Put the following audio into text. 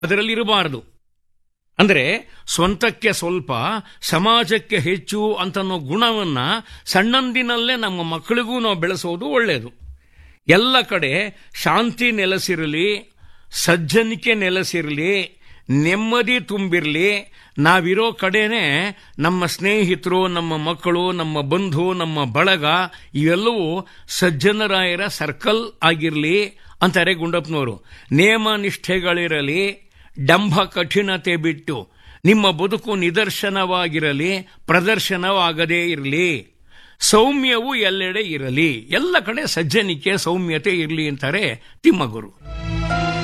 ಅದರಲ್ಲಿ ಇರಬಾರದು ಅಂದ್ರೆ ಸ್ವಂತಕ್ಕೆ ಸ್ವಲ್ಪ ಸಮಾಜಕ್ಕೆ ಹೆಚ್ಚು ಅಂತನ್ನೋ ಗುಣವನ್ನ ಸಣ್ಣಂದಿನಲ್ಲೇ ನಮ್ಮ ಮಕ್ಕಳಿಗೂ ನಾವು ಬೆಳೆಸೋದು ಒಳ್ಳೆಯದು ಎಲ್ಲ ಕಡೆ ಶಾಂತಿ ನೆಲೆಸಿರಲಿ ಸಜ್ಜನಿಕೆ ನೆಲೆಸಿರಲಿ ನೆಮ್ಮದಿ ತುಂಬಿರಲಿ ನಾವಿರೋ ಕಡೆನೆ ನಮ್ಮ ಸ್ನೇಹಿತರು ನಮ್ಮ ಮಕ್ಕಳು ನಮ್ಮ ಬಂಧು ನಮ್ಮ ಬಳಗ ಇವೆಲ್ಲವೂ ಸಜ್ಜನರಾಯರ ಸರ್ಕಲ್ ಆಗಿರಲಿ ಅಂತಾರೆ ಗುಂಡಪ್ಪನವರು ನೇಮ ನಿಷ್ಠೆಗಳಿರಲಿ ಡಂಭ ಕಠಿಣತೆ ಬಿಟ್ಟು ನಿಮ್ಮ ಬದುಕು ನಿದರ್ಶನವಾಗಿರಲಿ ಪ್ರದರ್ಶನವಾಗದೇ ಇರಲಿ ಸೌಮ್ಯವು ಎಲ್ಲೆಡೆ ಇರಲಿ ಎಲ್ಲ ಕಡೆ ಸಜ್ಜನಿಕೆ ಸೌಮ್ಯತೆ ಇರಲಿ ಅಂತಾರೆ ತಿಮ್ಮಗುರು